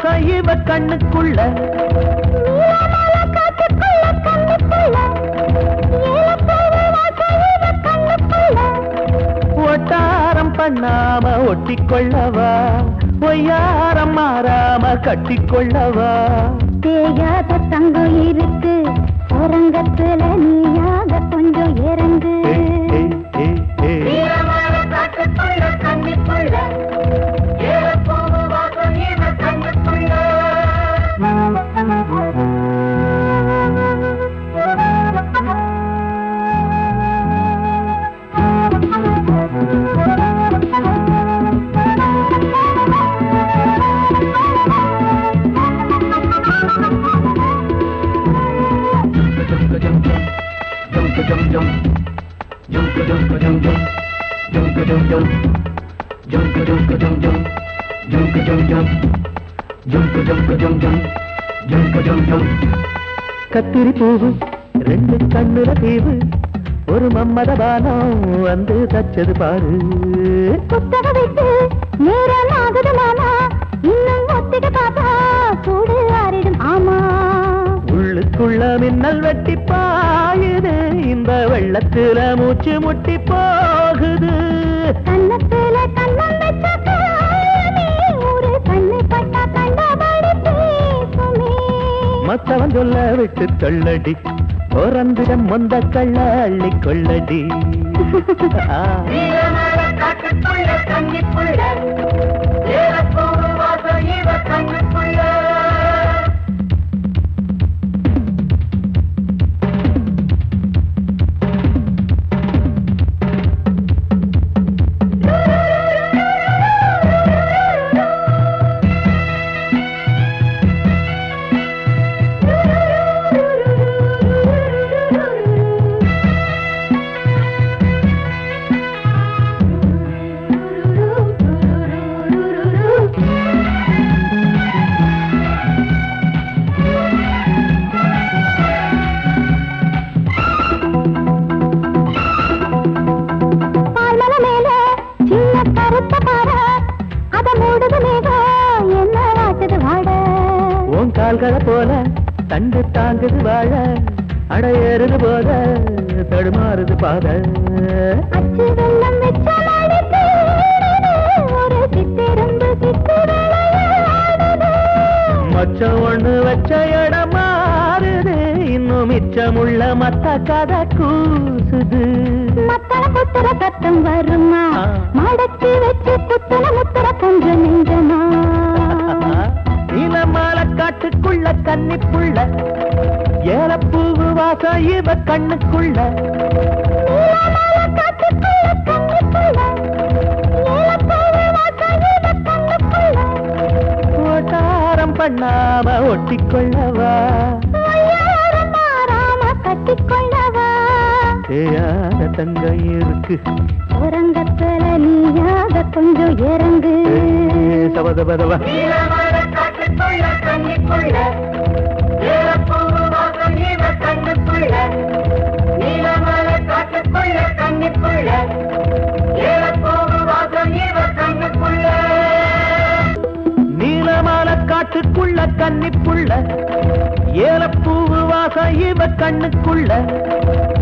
வாசம் இவ கண்ணுக்குள்ள நீலமலை காட்டுக்குள்ள கண்ணுக்குள்ள ஏலப்பூவு வாசம் இவ கண்ணுக்குள்ள ஒட்டாரம் பண்ணாம ஒட்டிக்கொள்ளவா பொய்யாரம் மாறாம கட்டிக்கொள்ளவா தேயாத தங்கம் இருக்கு சுரங்கத்துல நீயாக கொஞ்சம் இறங்கு ஏய், ஏய், ஏய், ஏய். கத்திரி பூவு ரெண்டு கண்ணுல தீவு ஒரு மம்மத பானம் வந்து தச்சது பாரு புத்தக விட்டு நேரம் ஆகுது மாமா இன்னும் ஒத்திக பார்த்தா சூடு ஆறிடும் ஆமா உள்ளுக்குள்ள மின்னல் வெட்டி பாயுது இந்த வெள்ளத்துல மூச்சு முட்டி போகுது கன்னத்துல கண்ணம் வச்சாக்கா நீ ஒரு கண்ணு பட்டா கண்டபடி பேசுமே மத்தவன் சொல்ல விட்டு தள்ளடி பிறந்திடம் மொந்த கள்ள அள்ளி கொள்ளடி ஆ. பால்மல மேல சின்ன கருத்த பாற அத மூடுது மேகம் என்ன வாட்டுது வாட உன் கால்களை போல தண்டு தாங்குது வாழ அடையேறுது போத தடுமாறுது பாத அச்சு வெள்ளம் வச்ச மடிக்கு ஒரு சித்திரும்பு சித்து விளையாடுது மச்சம் ஒண்ணு வச்ச இடம் மாறுது இன்னும் மிச்சமுள்ள மத்த கதை கூசுது மத்தள குத்துற சத்தம் வருமா ஆ. மடக்கி வச்சு குத்துற முத்துற கொஞ்சம் நெஞ்சமா நீலமால காட்டுக்குள்ள கன்னிப்புள்ள ஏலப்பூவு வாசம் இவ கண்ணுக்குள்ள நீலமலை காட்டுக்குள்ள கண்ணுக்குள்ள ஏலப்பூவு வாசம் இவ கண்ணுக்குள்ள ஓட்டாரம் பண்ணாம ஒட்டிக்கொள்ளவா ஒய்யாரம் மாறாம கட்டிக்கொள்ளவா தேயாத தங்கம் இருக்கு உறங்கத்துல நீயாக கொஞ்சம் இறங்கு ஏ, சபதபதவா நீலமால காட்டுக்குள்ள கன்னிப்புள்ள ஏலப்பூவு வாசம் இவ கண்ணுக்குள்ள